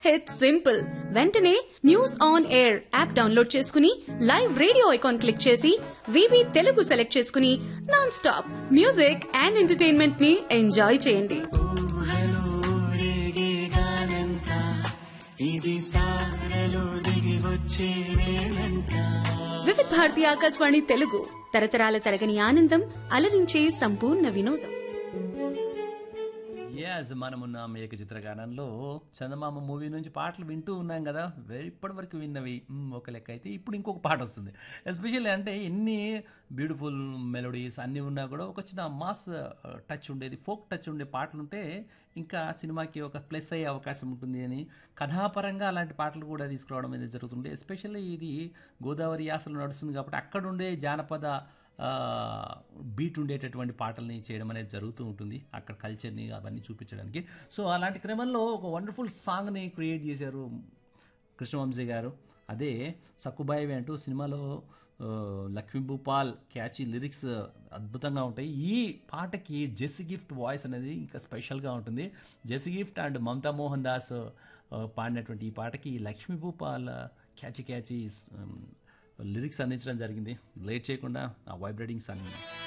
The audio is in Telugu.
ఇట్స్ సింపుల్ వెంటనే news on air app download చేసుకుని లైవ్ రేడియో ఐకాన్ క్లిక్ చేసి వివి తెలుగు సెలెక్ట్ చేసుకుని non stop music and entertainment ని ఎంజాయ్ చేయండి వివిధ భారతి ఆకాశవాణి తెలుగు తరతరాల తరగని ఆనందం అలరించే సంపూర్ణ వినోదం యాజ్ మనమున్నాం ఏక చిత్రగానంలో చందమామ మూవీ నుంచి పాటలు వింటూ ఉన్నాం కదా వెరీ ఇప్పటి వరకు విన్నవి మ్, ఒక లెక్క అయితే ఇప్పుడు ఇంకొక పాట వస్తుంది ఎస్పెషల్లీ అంటే ఎన్ని బ్యూటిఫుల్ మెలోడీస్ అన్నీ ఉన్నా కూడా ఒక చిన్న మాస్ టచ్ ఉండేది ఫోక్ టచ్ ఉండే పాటలు ఉంటే ఇంకా సినిమాకి ఒక ప్లస్ అయ్యే అవకాశం ఉంటుంది అని కథాపరంగా అలాంటి పాటలు కూడా తీసుకురావడం అనేది జరుగుతుంది ఎస్పెషల్లీ ఇది గోదావరి యాసలో నడుస్తుంది కాబట్టి అక్కడ ఉండే జానపద బీట్ ఉండేటటువంటి పాటల్ని చేయడం అనేది జరుగుతూ ఉంటుంది అక్కడ కల్చర్ని అవన్నీ చూపించడానికి సో అలాంటి క్రమంలో ఒక వండర్ఫుల్ సాంగ్ని క్రియేట్ చేశారు కృష్ణవంశీ గారు అదే సక్కుబాయి అంటూ సినిమాలో ఆ, లక్ష్మీ భూపాల్ క్యాచీ లిరిక్స్ అద్భుతంగా ఉంటాయి ఈ పాటకి జెస్సీ గిఫ్ట్ వాయిస్ అనేది ఇంకా స్పెషల్గా ఉంటుంది జెస్సీ గిఫ్ట్ అండ్ మమతా మోహన్ దాస్ ఆ, పాడినటువంటి ఈ పాటకి Lakshmi Bhupal catchy catchy lyrics అందించడం జరిగింది లేట్ చేయకుండా ఆ వైబ్రేటింగ్ సాంగ్